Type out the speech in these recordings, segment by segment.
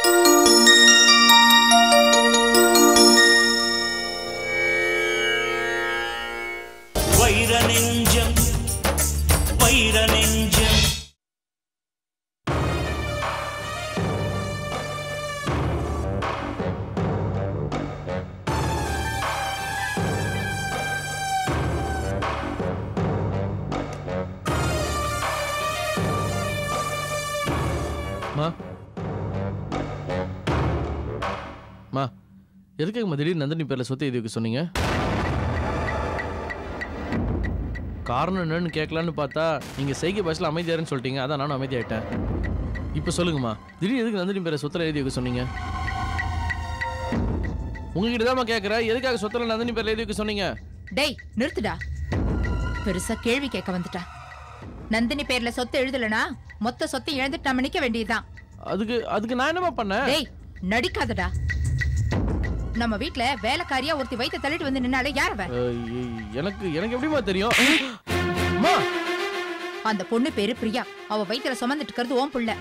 வைர நெஞ்சம் வைர நெஞ்சம் மா மா எதுக்காக திடீர்னு நந்தினி பேரில் சொத்து எழுதி வைக்க சொன்னீங்க காரணம் என்னன்னு கேட்கலான்னு பார்த்தா நீங்கள் செய்கை பாஷையில் அமைதியாருன்னு சொல்லிட்டீங்க அதான் நானும் அமைதியாயிட்டேன் இப்போ சொல்லுங்கம்மா திடீர்னு எதுக்கு நந்தினி பேரை சொத்துல எழுதி வைக்க சொன்னீங்க உங்ககிட்ட தான் கேட்குறேன் எதுக்காக சொத்துல நந்தினி பேரில் எழுதி வைக்க சொன்னீங்க டேய் நிறுத்துடா பெருசா கேள்வி கேட்க வந்துட்டா நந்தினி பேர்ல சொத்து எழுதலனா மொத்த சொத்தை இழந்துட்டு நம்ம நிக்க வேண்டியதுதான் அதுக்கு அதுக்கு நான் என்னம்மா பண்ணேன் டேய் நடிக்காதடா நம்ம வீட்ல வேலைக்காரியா ஒருத்தி வயித்தை தள்ளிட்டு வந்து நின்னாலே யார் அவ அஹ், எ- எனக்கு எனக்கு எப்படிம்மா தெரியும் அம்மா அந்த பொண்ணு பேரு பிரியா அவ வயித்துல சுமந்துட்டு இருக்கிறது ஓன் புள்ள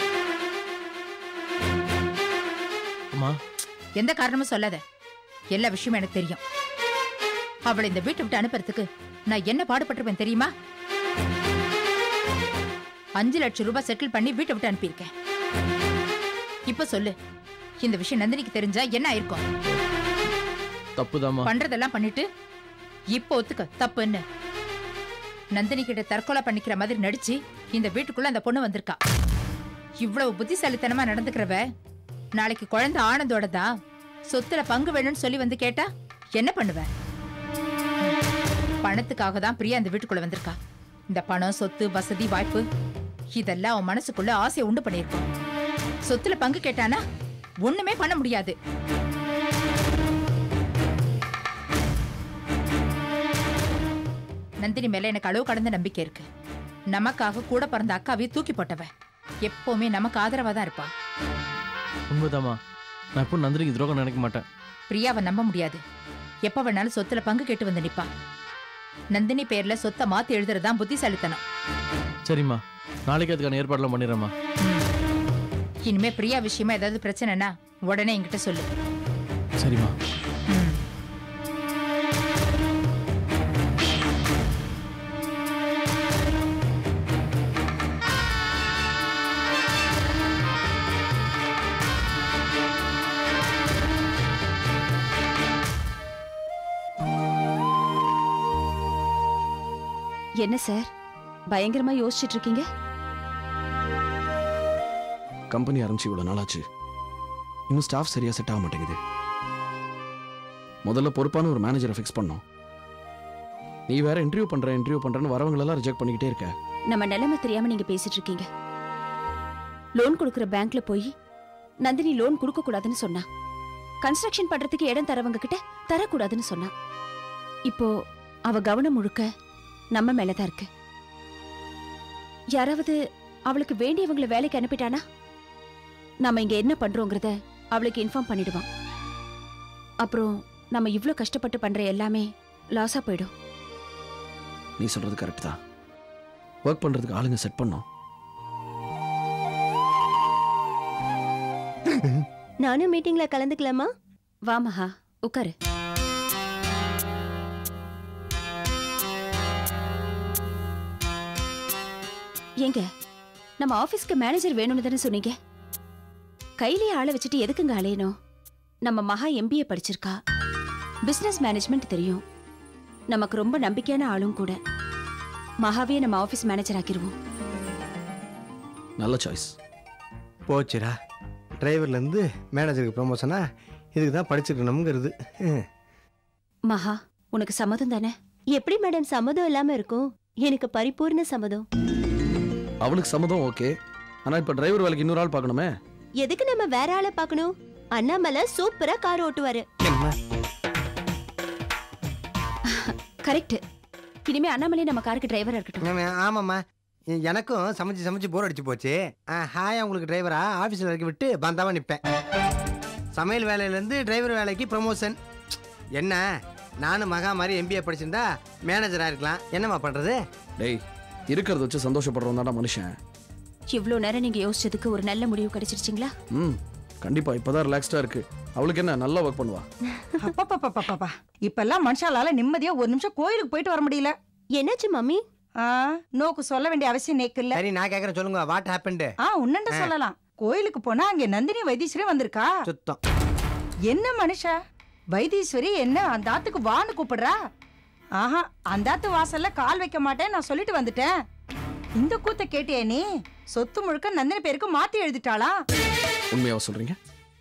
அம்மா எந்த காரணமும் சொல்லாத எல்லா விஷயமும் எனக்கு தெரியும் அவளை இந்த வீட்டை விட்டு அனுப்புறதுக்கு நான் என்ன பாடுபட்டிருப்பேன் தெரியுமா அஞ்சு லட்சம் ரூபாய் செட்டில் பண்ணி வீட்டை விட்டு அனுப்பியிருக்கேன் இப்ப சொல்லு இந்த விஷயம் நந்தினிக்கு தெரிஞ்சா என்ன ஆயிருக்கும் தப்புதாம்மா பண்றதெல்லாம் பண்ணிட்டு இப்போ ஒத்துக்க தப்புன்னு நந்தினி கிட்ட தற்கொலை பண்ணிக்கிற மாதிரி நடிச்சு இந்த வீட்டுக்குள்ள அந்த பொண்ணு வந்திருக்கா இவ்வளவு புத்திசாலித்தனமா நடந்துக்கிறவ நாளைக்கு குழந்தை ஆனந்தோட தான் சொத்துல பங்கு வேணும்னு சொல்லி வந்து கேட்டா என்ன பண்ணுவ பணத்துக்காக தான் பிரியா இந்த வீட்டுக்குள்ள வந்திருக்கா இந்த பணம் சொத்து வசதி வாய்ப்பு இதெல்லாம் அவன் மனசுக்குள்ள ஆசையை உண்டு பண்ணியிருக்கோம் சொத்துல பங்கு கேட்டானா ஒண்ணுமே பண்ண முடியாது நந்தினி மேல எனக்கு அளவு கடந்த நம்பிக்கை இருக்கு நமக்காக கூட பிறந்த அக்காவையும் தூக்கி போட்டவ எப்பவுமே நமக்கு ஆதரவா தான் இருப்பா உண்மைதாம்மா நான் இப்போ நந்தினிக்கு துரோகம் நினைக்க மாட்டேன் பிரியாவை நம்ப முடியாது எப்ப வேணாலும் சொத்துல பங்கு கேட்டு வந்து நிப்பா நந்தினி பேர்ல சொத்தை மாத்தி எழுதுறதுதான் புத்திசாலித்தனம் சரிம்மா நாளைக்கு அதுக்கான ஏற்பாடுலாம் பண்ணிடுறேம்மா இனிமே பிரியா விஷயமா ஏதாவது பிரச்சனைனா உடனே என்கிட்ட சொல்லு சரிம்மா ம். என்ன சார் பயங்கரமா யோசிச்சுட்டு இருக்கீங்க கம்பெனி ஆரம்பிச்சு இவ்வளோ நாளாச்சு இன்னும் ஸ்டாஃப் சரியாக செட் ஆக மாட்டேங்குது முதல்ல பொறுப்பான ஒரு மேனேஜரை ஃபிக்ஸ் பண்ணோம் நீ வேற இன்டர்வியூ பண்ற இன்டர்வியூ பண்றேன்னு வரவங்களெல்லாம் ரிஜெக்ட் பண்ணிக்கிட்டே இருக்க நம்ம நிலைமை தெரியாம நீங்க பேசிட்டு இருக்கீங்க லோன் கொடுக்குற பேங்க்ல போய் நந்தினி லோன் கொடுக்க கூடாதுன்னு சொன்னா கன்ஸ்ட்ரக்ஷன் பண்றதுக்கு இடம் தரவங்க கிட்ட தரக்கூடாதுன்னு சொன்னா இப்போ அவ கவனம் முழுக்க நம்ம மேலதான் இருக்கு யாராவது அவளுக்கு வேண்டியவங்களை வேலைக்கு அனுப்பிட்டானா நாம இங்க என்ன பண்றோங்கிறத அவளுக்கு இன்ஃபார்ம் பண்ணிடுவான் அப்புறம் நம்ம இவ்ளோ கஷ்டப்பட்டு பண்ற எல்லாமே லாஸா போயிடும் நீ சொல்றது கரெக்ட் தான் ஒர்க் பண்றதுக்கு ஆளுங்க செட் பண்ணோம் நானும் மீட்டிங்ல கலந்துக்கலாமா வா மகா உட்காரு ஏங்க நம்ம ஆபீஸ்க்கு மேனேஜர் வேணும்னு தானே சொன்னீங்க கையிலேயே ஆளை வச்சுட்டு எதுக்குங்க அலையணும் நம்ம மகா எம்பிஏ படிச்சிருக்கா பிசினஸ் மேனேஜ்மெண்ட் தெரியும் நமக்கு ரொம்ப நம்பிக்கையான ஆளும் கூட மகாவே நம்ம ஆபீஸ் மேனேஜர் ஆக்கிருவோம் நல்ல சாய்ஸ் போச்சுடா டிரைவர்லேருந்து மேனேஜருக்கு ப்ரொமோஷனா இதுக்கு தான் படிச்சிருக்கணுங்கிறது ம். மகா உனக்கு சம்மதம் தானே எப்படி மேடம் சம்மதம் இல்லாம இருக்கும் எனக்கு பரிபூர்ண சம்மதம் அவளுக்கு சம்மதம் ஓகே ஆனா இப்ப டிரைவர் வேலைக்கு இன்னொரு ஆள் பார்க்கணுமே எதுக்கு நம்ம வேற ஆளை பார்க்கணும் அண்ணாமலை சூப்பரா கார் ஓட்டுவாரு என்ன கரெக்ட் இனிமே அண்ணாமலை நம்ம காருக்கு டிரைவரா இருக்கட்டும் ஆமா, ஆமாம்மா எ- எனக்கும் சமைச்சு சமைச்சு போர் அடிச்சு போச்சு ஆ, ஹாயா உங்களுக்கு டிரைவரா ஆஃபீஸில் இறக்கி விட்டு பந்தாவா நிற்பேன் சமையல் வேலையிலேருந்து டிரைவர் வேலைக்கு ப்ரமோஷன் என்ன நானும் மகா மாதிரி எம்பிஏ படிச்சிருந்தா மேனேஜராக இருக்கலாம் என்னம்மா பண்ணுறது டேய் இருக்கிறத வச்சு சந்தோஷப்படுறவன் தான்டா மனுஷன் இவ்ளோ நேரம் நீங்க யோசிச்சதுக்கு ஒரு நல்ல முடிவு கிடைச்சிருச்சுங்களா ம் கண்டிப்பா இப்பதான் ரிலாக்ஸ்டா இருக்கு அவளுக்கு என்ன நல்லா ஒர்க் பண்ணுவா அப்பப்பப்பப்பப்பா இப்பெல்லாம் மனுஷாலால நிம்மதியா ஒரு நிமிஷம் கோயிலுக்கு போயிட்டு வர முடியல என்னாச்சு மம்மி ஆ நோக்கு சொல்ல வேண்டிய அவசியம் நேக்கு இல்ல சரி நான் கேக்குறேன் சொல்லுங்க வாட் ஹேப்பன்டு ஆ உன்னண்ட சொல்லலாம் கோயிலுக்கு போனா அங்க நந்தினி வைத்தீஸ்வரி வந்திருக்கா சுத்தம் என்ன மனுஷா வைத்தீஸ்வரி என்ன அந்த ஆத்துக்கு வான்னு கூப்பிடுறா ஆஹா அந்த ஆத்து வாசல்ல கால் வைக்க மாட்டேன் நான் சொல்லிட்டு வந்துட்டேன் இந்த கூத்த கேட்டியே நீ சொத்து முழுக்க நந்தினி பேருக்கு மாத்தி எழுதிட்டாளா உண்மையாவா சொல்றீங்க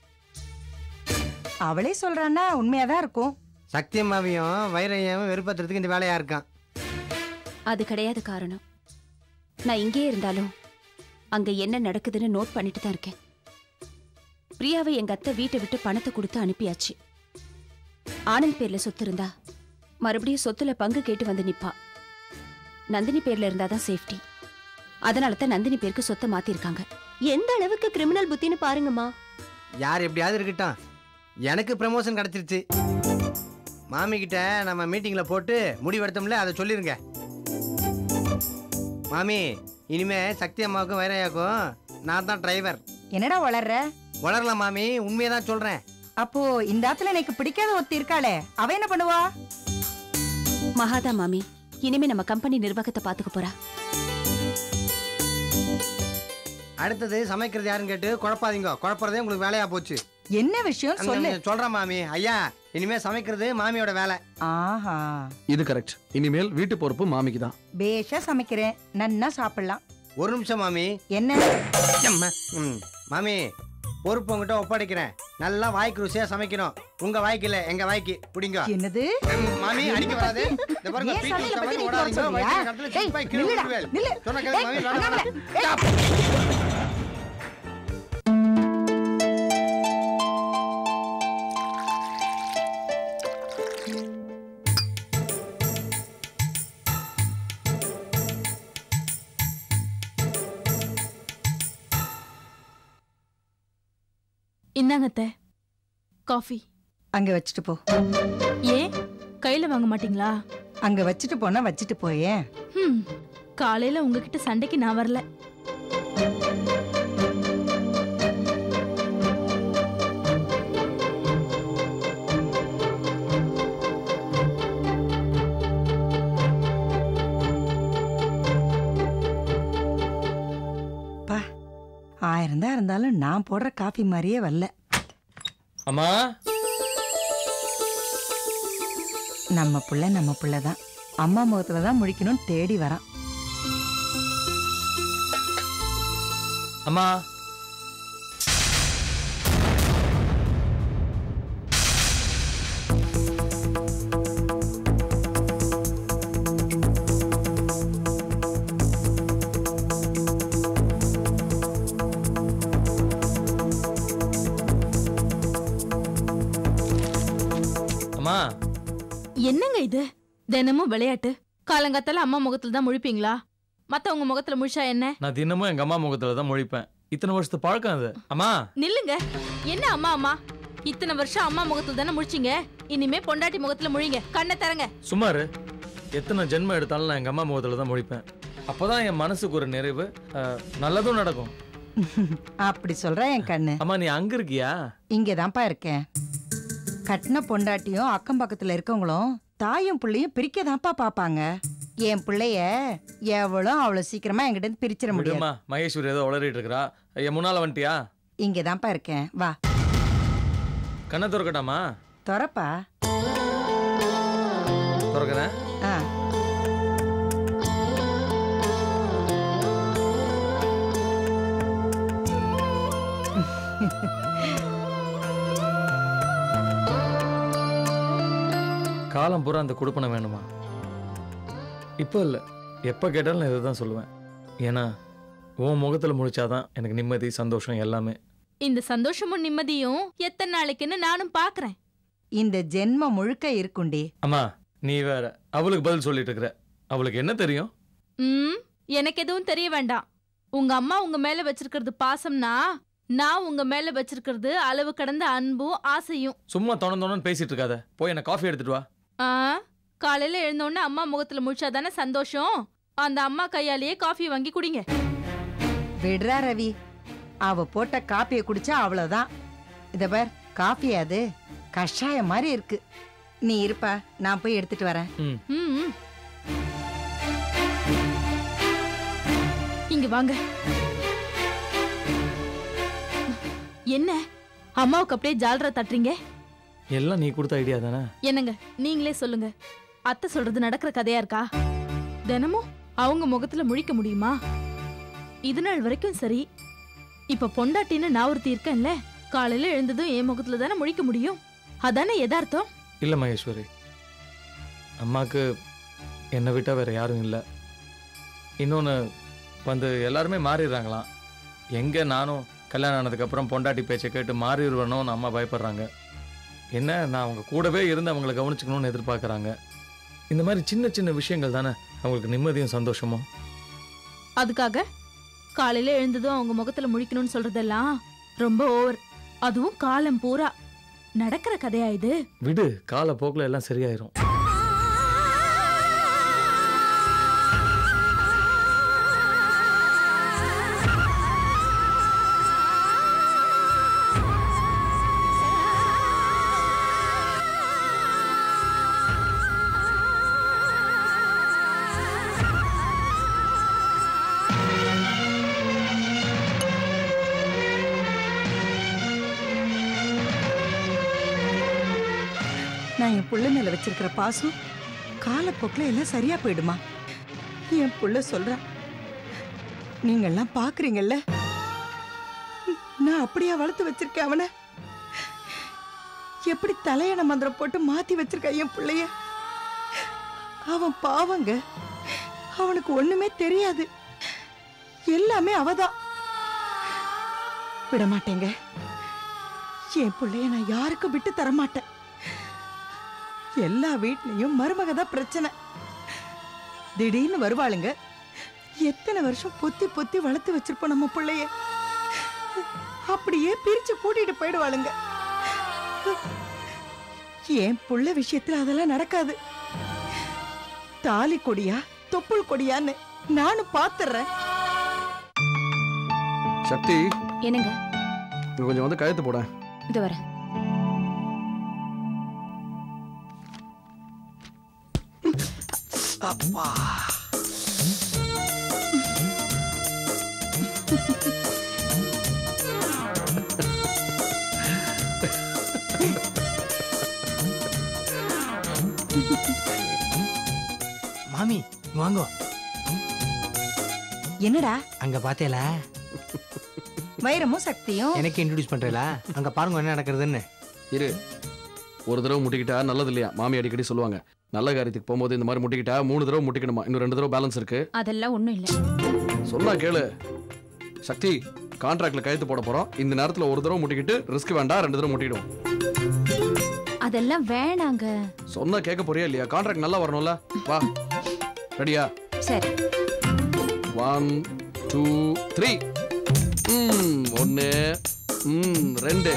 அவளே சொல்றான்னா உண்மையாதான் இருக்கும் சத்தியமாவையும் வைரையும் வெறுப்பத்துறதுக்கு இந்த வேலையா இருக்கான் அது கிடையாது காரணம் நான் இங்கே இருந்தாலும் அங்க என்ன நடக்குதுன்னு நோட் பண்ணிட்டு தான் இருக்கேன் பிரியாவை எங்க அத்தை வீட்டை விட்டு பணத்தை கொடுத்து அனுப்பியாச்சு ஆனந்த் பேர்ல சொத்து இருந்தா மறுபடியும் சொத்துல பங்கு கேட்டு வந்து நிப்பா நந்தினி பேர்ல இருந்தாதான் சேஃப்டி அதனால தான் நந்தினி பேருக்கு சொத்தை மாத்திருக்காங்க எந்த அளவுக்கு கிரிமினல் புத்தின்னு பாருங்கம்மா யார் எப்படியாவது இருக்கட்டும் எனக்கு ப்ரமோஷன் கிடைச்சிருச்சு மாமி கிட்ட நம்ம மீட்டிங்ல போட்டு முடிவெடுத்தோம்ல அதை சொல்லிருங்க மாமி இனிமே சக்தி அம்மாவுக்கும் வைரையாக்கும் நான் தான் டிரைவர் என்னடா வளர்ற வளரலாம் மாமி உண்மையை தான் சொல்றேன் அப்போ இந்த ஆத்துல எனக்கு பிடிக்காத ஒருத்தி இருக்காளே அவ என்ன பண்ணுவா மகாதா மாமி இனிமே நம்ம கம்பெனி நிர்வாகத்தை பாத்துக்க போறா அடுத்தது சமைக்கிறது யாருன்னு கேட்டு குழப்பாதீங்க குழப்பறதே உங்களுக்கு வேலையா போச்சு என்ன விஷயம் சொல்லு சொல்றேன் மாமி ஐயா இனிமே சமைக்கிறது மாமியோட வேலை ஆஹா இது கரெக்ட் இனிமேல் வீட்டு பொறுப்பு மாமிக்கு தான் பேஷா சமைக்கிறேன் நன்னா சாப்பிடலாம் ஒரு நிமிஷம் மாமி என்ன எம்மா. ம். மாமி பொறுப்பு உங்ககிட்ட ஒப்படைக்கிறேன் நல்லா வாய்க்கு ருசியா சமைக்கணும் உங்க வாய்க்கு இல்ல எங்க வாய்க்கு பிடிங்க என்னது ம், மாமி அடிக்க வராது இந்த பாருங்க ஏன் பீட்டி சமையலை ஊத்த பத்தி மாதிரி நீ ஓடாதீங்க சொல்றியா? வயித்துல கடத்துல டேய், சிப்பாய் கீழே நில்லுடா, விழுவேன். நில்லு. சொன்ன கேளு, மாமி, வேணாம், அண்ணாமலை, வேணாம். Stop. இந்தாங்க அத்தை காஃபி அங்க வச்சுட்டு போ ஏன் கையில வாங்க மாட்டீங்களா அங்க வச்சுட்டு போனா வச்சுட்டு போயேன் ஹம் காலையில உங்ககிட்ட சண்டைக்கு நான் வரல பா ஆயிரம் தான் இருந்தாலும் நான் போடுற காஃபி மாதிரியே வரல அம்மா நம்ம புள்ள நம்ம புள்ள தான் அம்மா முகத்துல தான் முழிக்கணும்னு தேடி வரான் அம்மா அம்மா என்னங்க இது தினமும் விளையாட்டு காலங்காத்தால அம்மா முகத்துல தான் முழிப்பீங்களா மத்தவங்க முகத்துல முழிச்சா என்ன நான் தினமும் எங்க அம்மா முகத்துல தான் முழிப்பேன் இத்தனை வருஷத்து பழக்கம் அது அம்மா நில்லுங்க என்ன அம்மா அம்மா இத்தனை வருஷம் அம்மா முகத்துல தானே முழிச்சீங்க இனிமே பொண்டாட்டி முகத்துல முழிங்க கண்ணை தரங்க சுமார் எத்தனை ஜென்மம் எடுத்தாலும் நான் எங்க அம்மா முகத்துல தான் முழிப்பேன் அப்பதான் என் மனசுக்கு ஒரு நிறைவு அஹ், நல்லதும் நடக்கும் அப்படி சொல்ற என் கண்ணு அம்மா நீ அங்க இருக்கியா இங்கதான்ப்பா இருக்கேன் கட்டின பொண்டாட்டியும் அக்கம் பக்கத்துல இருக்கவங்களும் தாயும் பிள்ளையும் பிரிக்கதான்ப்பா பாப்பாங்க என் பிள்ளைய எவ்வளோ அவ்வளவு சீக்கிரமா என்கிட்ட இருந்து பிரிச்சிட முடியாது விடுமா மகேஸ்வரி ஏதோ உளறிட்டு இருக்கறா என் முன்னால வந்துட்டியா இங்கதான்ப்பா இருக்கேன் வா கண்ணை திறக்கட்டாமா தொறப்பா திறக்கிறேன் ஆ காலம் பூரா அந்த கொடுப்பனை வேணுமா இப்போ இல்லை எப்போ கேட்டாலும் நான் இதை தான் சொல்லுவேன் ஏன்னா உன் முகத்தில் முழிச்சாதான் எனக்கு நிம்மதி சந்தோஷம் எல்லாமே இந்த சந்தோஷமும் நிம்மதியும் எத்தனை நாளைக்குன்னு நானும் பாக்குறேன் இந்த ஜென்மம் முழுக்க இருக்குண்டி அம்மா நீ வேற அவளுக்கு பதில் சொல்லிட்டு இருக்கிற அவளுக்கு என்ன தெரியும் ம் எனக்கு எதுவும் தெரிய வேண்டாம் உங்க அம்மா உங்க மேல வச்சிருக்கிறது பாசம்னா நான் உங்க மேல வச்சிருக்கிறது அளவு கடந்த அன்பும் ஆசையும் சும்மா தொண தொணன்னு பேசிட்டு இருக்காத போய் என்ன காஃபி எடுத்துட்டு வா ஆ காலையில எழுந்தோடனே அம்மா முகத்துல முழிச்சாதானே சந்தோஷம் அந்த அம்மா கையாலேயே காஃபி வாங்கி குடிங்க விடுறா ரவி அவ போட்ட காப்பியை குடிச்சா அவ்வளவுதான் இத பார் காஃபி அது கஷாயம் மாதிரி இருக்கு நீ இருப்பா நான் போய் எடுத்துட்டு வரேன் ம் ம், ம். இங்க வாங்க என்ன அம்மாவுக்கு அப்படியே ஜாலரா தட்டுறீங்க எல்லாம் நீ கொடுத்த ஐடியா தானே என்னங்க நீங்களே சொல்லுங்க அத்தை சொல்றது நடக்கிற கதையா இருக்கா தினமும் அவங்க முகத்துல முழிக்க முடியுமா இது நாள் வரைக்கும் சரி இப்ப பொண்டாட்டின்னு நான் ஒருத்தி இருக்கேன்ல காலையில எழுந்ததும் என் முகத்துல தானே முழிக்க முடியும் அதானே யதார்த்தம் இல்லை மகேஸ்வரி அம்மாவுக்கு என்னை விட்டால் வேற யாரும் இல்லை இன்னொன்று வந்து எல்லாருமே மாறிடுறாங்களாம் எங்கே நானும் கல்யாணம் ஆனதுக்கப்புறம் பொண்டாட்டி பேச்சை கேட்டு மாறிடுவேணும்னு அம்மா பயப்படுறாங்க என்ன நான் அவங்க கூடவே இருந்து அவங்கள கவனிச்சுக்கணும்னு எதிர்பார்க்குறாங்க இந்த மாதிரி சின்ன சின்ன விஷயங்கள் தானே அவங்களுக்கு நிம்மதியும் சந்தோஷமும் அதுக்காக காலையில எழுந்ததும் அவங்க முகத்துல முழிக்கணும்னு சொல்றதெல்லாம் ரொம்ப ஓவர் அதுவும் காலம் பூரா நடக்கிற கதையா இது விடு காலப்போக்கில் எல்லாம் சரியாயிரும் நான் என் புள்ள மேல வச்சிருக்கிற பாசம் காலப்போக்கில் எல்லாம் சரியா போயிடுமா என் புள்ள சொல்றான் நீங்கெல்லாம் பாக்குறீங்கல்ல நான் அப்படியா வளர்த்து வச்சிருக்கேன் அவனை எப்படி தலையண மந்திரம் போட்டு மாத்தி வச்சிருக்க என் பிள்ளைய அவன் பாவங்க அவனுக்கு ஒண்ணுமே தெரியாது எல்லாமே அவதான் விட மாட்டேங்க என் பிள்ளைய நான் யாருக்கும் விட்டு தர மாட்டேன் எல்லா வீட்லயும் மருமக தான் பிரச்சனை திடீர்னு வருவாளுங்க எத்தனை வருஷம் பொத்தி பொத்தி வளர்த்து வச்சிருப்போம் நம்ம பிள்ளைய அப்படியே பிரிச்சு கூட்டிட்டு போயிடுவாளுங்க என் புள்ள விஷயத்துல அதெல்லாம் நடக்காது தாலி கொடியா தொப்புள் கொடியான்னு நானும் பாத்துறேன் சக்தி என்னங்க இங்க கொஞ்சம் வந்து கழுத்து போட இது வர அப்பா மாமி இங்க வாங்கோ என்னடா அங்க பாத்தேல வைரமும் சக்தியும் எனக்கு இன்ட்ரோடியூஸ் பண்றீங்களா அங்க பாருங்க என்ன நடக்கிறதுன்னு இரு ஒரு தடவை முட்டிக்கிட்டா நல்லது இல்லையா மாமி அடிக்கடி சொல்லுவாங்க நல்ல காரியத்துக்கு போகும்போது இந்த மாதிரி முட்டிக்கிட்டா மூணு தடவை முட்டிக்கணுமா இன்னும் ரெண்டு தடவை பேலன்ஸ் இருக்கு அதெல்லாம் ஒண்ணும் இல்ல சொன்னா கேளு சக்தி கான்ட்ராக்ட்ல கையெழுத்து போட போறோம் இந்த நேரத்துல ஒரு தடவை முட்டிக்கிட்டு ரிஸ்க் வேண்டாம் ரெண்டு தடவை முட்டிடும் அதெல்லாம் வேணாங்க சொன்னா கேட்க போறியா இல்லையா கான்ட்ராக்ட் நல்லா வரணும்ல வா ரெடியா சரி ஒன் டூ த்ரீ ம் ஒன்று ம் ரெண்டு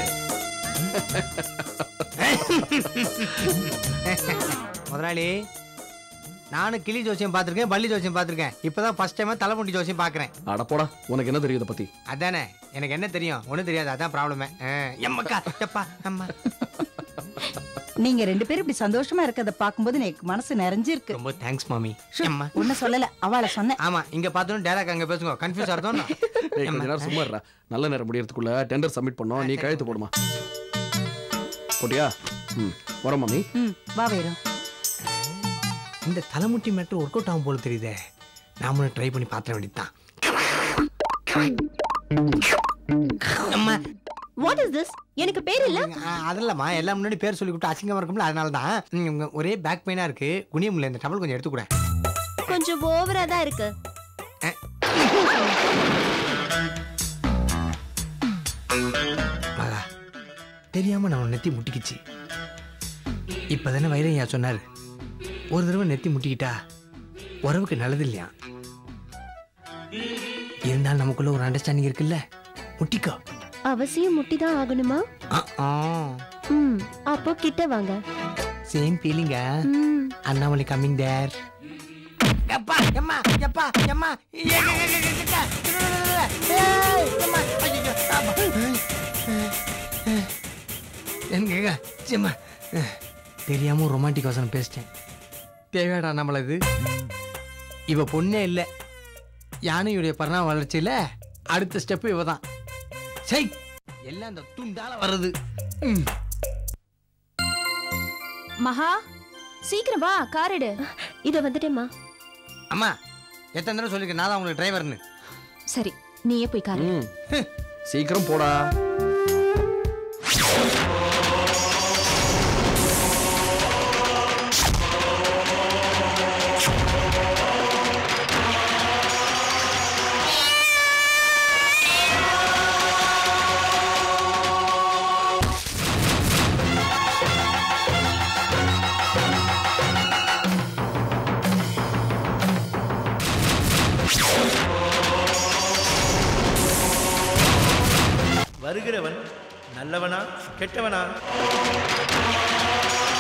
முதலாளி நானும் கிளி ஜோசியம் பார்த்துருக்கேன் பள்ளி ஜோசியம் பார்த்துருக்கேன் இப்போதான் ஃபர்ஸ்ட் டைம் தலைமுடி ஜோசியம் பார்க்குறேன் அட போடா உனக்கு என்ன தெரியும் இதை பத்தி அதானே எனக்கு என்ன தெரியும் ஒன்றும் தெரியாது அதான் ப்ராப்ளமே எம்மக்கா எப்பா அம்மா நீங்க ரெண்டு பேரும் இப்படி சந்தோஷமா இருக்கிறத பாக்கும்போது எனக்கு மனசு நிறைஞ்சிருக்கு ரொம்ப தேங்க்ஸ் மாமி அம்மா ஒண்ணு சொல்லல அவளை சொன்னேன் ஆமா இங்க பார்த்தோம் டேரக்ட் அங்க பேசுங்க கன்ஃபியூஸ் ஆகிறதும் ஏய் கொஞ்ச நேரம் சும்மா இருடா நல்ல நேரம் முடியறதுக்குள்ள டெண்டர் சப்மிட் பண்ணோம் நீ கையெழுத்து போடுமா போட்டியா ம் வரோம் மாமி ம் வா வைரம் இந்த தலைமுட்டி மேட்ரு ஒர்க் அவுட் ஆகும் போல தெரியுதே நாமளும் ட்ரை பண்ணி பார்த்துட வேண்டியதுதான் அம்மா வாட் இஸ் திஸ் எனக்கு பேர் இல்ல அதில்லம்மா எல்லாம் முன்னாடி பேர் சொல்லி விட்டு அசிங்கமா இருக்கும்ல அதனால தான் ம், ஒரே பேக் பெயினா இருக்கு குனிய முடியல இந்த டவல் கொஞ்சம் எடுத்துக்கூட கொஞ்சம் ஓவரா தான் இருக்கு மகா தெரியாம நான் உன்னை நெத்தி முட்டிக்கிச்சு இப்பதானே வைரையா சொன்னாரு ஒரு தடவை நெத்தி முட்டிக்கிட்டா உறவுக்கு நல்லது இல்லையா இருந்தாலும் நமக்குள்ள ஒரு அண்டர்ஸ்டாண்டிங் இருக்குல்ல முட்டிக்கோ அவசியம் முட்டி தான் ஆகணுமா ம் அப்போ கிட்ட வாங்க சேம் ஃபீலிங்கா ம் அண்ணாமலை கம்மிங் தேர் எப்பா எம்மா எப்பா எம்மா ஏங்க சும்மா தெரியாம ரொமான்டிக் வசனம் பேசிட்டேன் தேவையாடா நம்மள இது இவ பொண்ணே இல்லை யானையுடைய பரிணாம வளர்ச்சியில அடுத்த ஸ்டெப்பு இவ தான் சை எல்லாம் இந்த துண்டால வருது ம். மகா சீக்கிரம் வா கார் எடு இத வந்துட்டேம்மா அம்மா எத்தனை தடவை சொல்லிருக்கேன் நான் தான் உங்களுக்கு டிரைவர்னு சரி நீயே போய் கார் எடு. ம் சீக்கிரம் போடா வருகிறவன் நல்லவனா கெட்டவனா